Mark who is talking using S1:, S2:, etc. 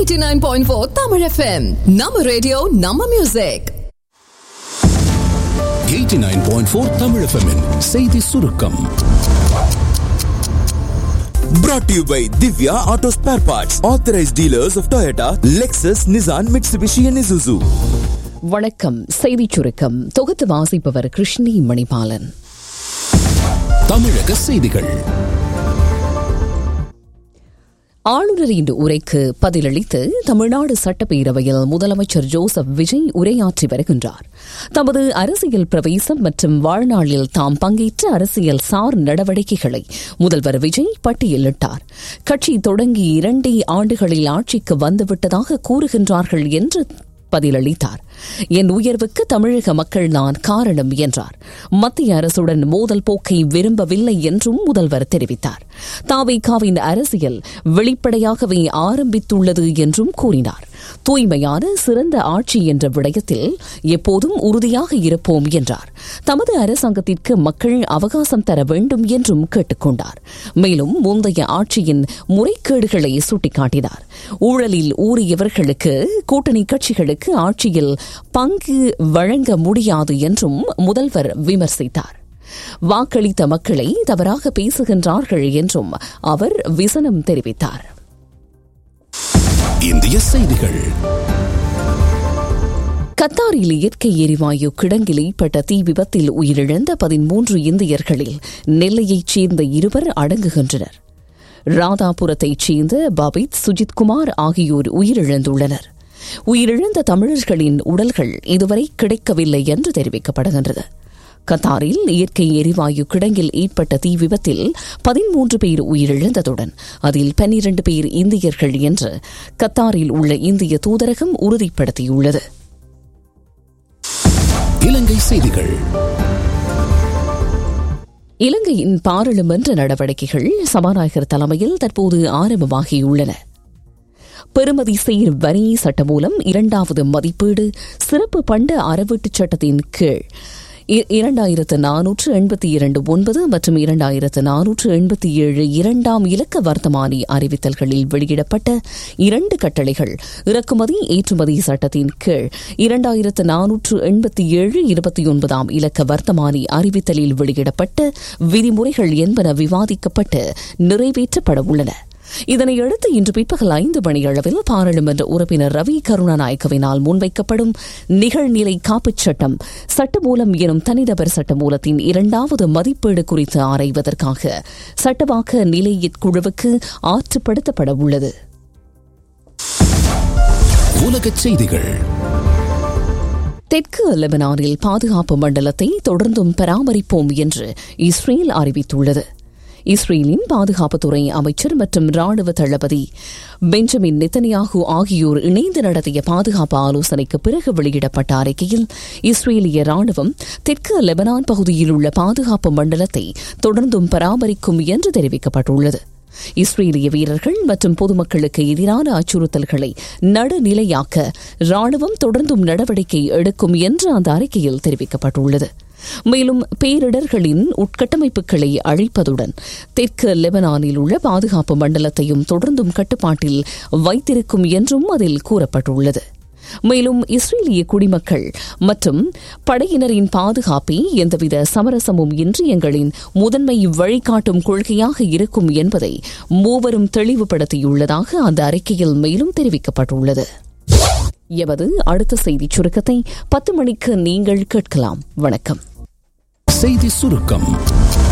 S1: 89.4 Tamil FM. நம்ம radio நம்ம music
S2: 89.4 Tamil FM -இன் செய்தி சுருக்கம்
S3: Brought to you by Divya Auto Spare Parts, authorized dealers of Toyota, Lexus, Nissan, Mitsubishi, and Isuzu.
S4: வணக்கம் செய்திச் சுருக்கம் தொகுத்து வாசிப்பவர் கிருஷ்ணி மணிபாலன்
S2: தமிழக செய்திகள்
S4: ஆளுநரின் உரைக்கு பதிலளித்து தமிழ்நாடு சட்டப்பேரவையில் முதலமைச்சர் ஜோசப் விஜய் உரையாற்றி வருகின்றார் தமது அரசியல் பிரவேசம் மற்றும் வாழ்நாளில் தாம் பங்கேற்ற அரசியல் சார் நடவடிக்கைகளை முதல்வர் விஜய் பட்டியலிட்டார் கட்சி தொடங்கி இரண்டே ஆண்டுகளில் ஆட்சிக்கு வந்துவிட்டதாக கூறுகின்றார்கள் என்று பதிலளித்தார் என் உயர்வுக்கு தமிழக மக்கள் தான் காரணம் என்றார் மத்திய அரசுடன் மோதல் போக்கை விரும்பவில்லை என்றும் முதல்வர் தெரிவித்தார் தாவேகாவின் அரசியல் வெளிப்படையாகவே ஆரம்பித்துள்ளது என்றும் கூறினார் தூய்மையான சிறந்த ஆட்சி என்ற விடயத்தில் எப்போதும் உறுதியாக இருப்போம் என்றார் தமது அரசாங்கத்திற்கு மக்கள் அவகாசம் தர வேண்டும் என்றும் கேட்டுக்கொண்டார் மேலும் முந்தைய ஆட்சியின் முறைகேடுகளை சுட்டிக்காட்டினார் ஊழலில் ஊறியவர்களுக்கு கூட்டணி கட்சிகளுக்கு ஆட்சியில் பங்கு வழங்க முடியாது என்றும் முதல்வர் விமர்சித்தார் வாக்களித்த மக்களை தவறாக பேசுகின்றார்கள் என்றும் அவர் விசனம் தெரிவித்தார்
S2: இந்திய செய்திகள்
S4: கத்தாரில் இயற்கை எரிவாயு கிடங்கில் ஏற்பட்ட தீ விபத்தில் உயிரிழந்த பதிமூன்று இந்தியர்களில் நெல்லையைச் சேர்ந்த இருவர் அடங்குகின்றனர் ராதாபுரத்தைச் சேர்ந்த பபித் சுஜித்குமார் ஆகியோர் உயிரிழந்துள்ளனர் உயிரிழந்த தமிழர்களின் உடல்கள் இதுவரை கிடைக்கவில்லை என்று தெரிவிக்கப்படுகின்றது கத்தாரில் இயற்கை எரிவாயு கிடங்கில் ஏற்பட்ட தீ விபத்தில் பதிமூன்று பேர் உயிரிழந்ததுடன் அதில் பன்னிரண்டு பேர் இந்தியர்கள் என்று கத்தாரில் உள்ள இந்திய தூதரகம் உறுதிப்படுத்தியுள்ளது
S2: இலங்கை செய்திகள்
S4: இலங்கையின் பாராளுமன்ற நடவடிக்கைகள் சபாநாயகர் தலைமையில் தற்போது ஆரம்பமாகியுள்ளன பெறுமதி சீர் வரி சட்டம் மூலம் இரண்டாவது மதிப்பீடு சிறப்பு பண்ட அறவீட்டுச் சட்டத்தின் கீழ் இரண்டாயிரத்து நானூற்று எண்பத்தி இரண்டு ஒன்பது மற்றும் இரண்டாயிரத்து நானூற்று எண்பத்தி ஏழு இரண்டாம் இலக்க வர்த்தமானி அறிவித்தல்களில் வெளியிடப்பட்ட இரண்டு கட்டளைகள் இறக்குமதி ஏற்றுமதி சட்டத்தின் கீழ் இரண்டாயிரத்து நானூற்று எண்பத்தி ஏழு இருபத்தி ஒன்பதாம் இலக்க வர்த்தமானி அறிவித்தலில் வெளியிடப்பட்ட விதிமுறைகள் என்பன விவாதிக்கப்பட்டு நிறைவேற்றப்பட உள்ளன இதனையடுத்து இன்று பிற்பகல் ஐந்து மணியளவில் பாராளுமன்ற உறுப்பினர் ரவி கருணாநாயக்கவினால் முன்வைக்கப்படும் நிகழ்நிலை காப்புச் சட்டம் சட்டமூலம் எனும் தனிநபர் சட்டமூலத்தின் இரண்டாவது மதிப்பீடு குறித்து ஆராய்வதற்காக சட்டவாக்க நிலையக்குழுவுக்கு ஆற்றுப்படுத்தப்பட உள்ளது
S2: உலகச் செய்திகள்
S4: தெற்கு லெபனானில் பாதுகாப்பு மண்டலத்தை தொடர்ந்தும் பராமரிப்போம் என்று இஸ்ரேல் அறிவித்துள்ளது இஸ்ரேலின் பாதுகாப்புத்துறை அமைச்சர் மற்றும் ராணுவ தளபதி பெஞ்சமின் நெத்தனியாகு ஆகியோர் இணைந்து நடத்திய பாதுகாப்பு ஆலோசனைக்கு பிறகு வெளியிடப்பட்ட அறிக்கையில் இஸ்ரேலிய ராணுவம் தெற்கு லெபனான் பகுதியில் உள்ள பாதுகாப்பு மண்டலத்தை தொடர்ந்தும் பராமரிக்கும் என்று தெரிவிக்கப்பட்டுள்ளது இஸ்ரேலிய வீரர்கள் மற்றும் பொதுமக்களுக்கு எதிரான அச்சுறுத்தல்களை நடுநிலையாக்க ராணுவம் தொடர்ந்தும் நடவடிக்கை எடுக்கும் என்று அந்த அறிக்கையில் தெரிவிக்கப்பட்டுள்ளது மேலும் பேரிடர்களின் உட்கட்டமைப்புகளை அழிப்பதுடன் தெற்கு லெபனானில் உள்ள பாதுகாப்பு மண்டலத்தையும் தொடர்ந்தும் கட்டுப்பாட்டில் வைத்திருக்கும் என்றும் அதில் கூறப்பட்டுள்ளது மேலும் இஸ்ரேலிய குடிமக்கள் மற்றும் படையினரின் பாதுகாப்பே எந்தவித சமரசமும் இன்றி எங்களின் முதன்மை வழிகாட்டும் கொள்கையாக இருக்கும் என்பதை மூவரும் தெளிவுபடுத்தியுள்ளதாக அந்த அறிக்கையில் மேலும் தெரிவிக்கப்பட்டுள்ளது எமது அடுத்த செய்திச் சுருக்கத்தை பத்து மணிக்கு நீங்கள் கேட்கலாம் வணக்கம்
S2: செய்தி சுருக்கம்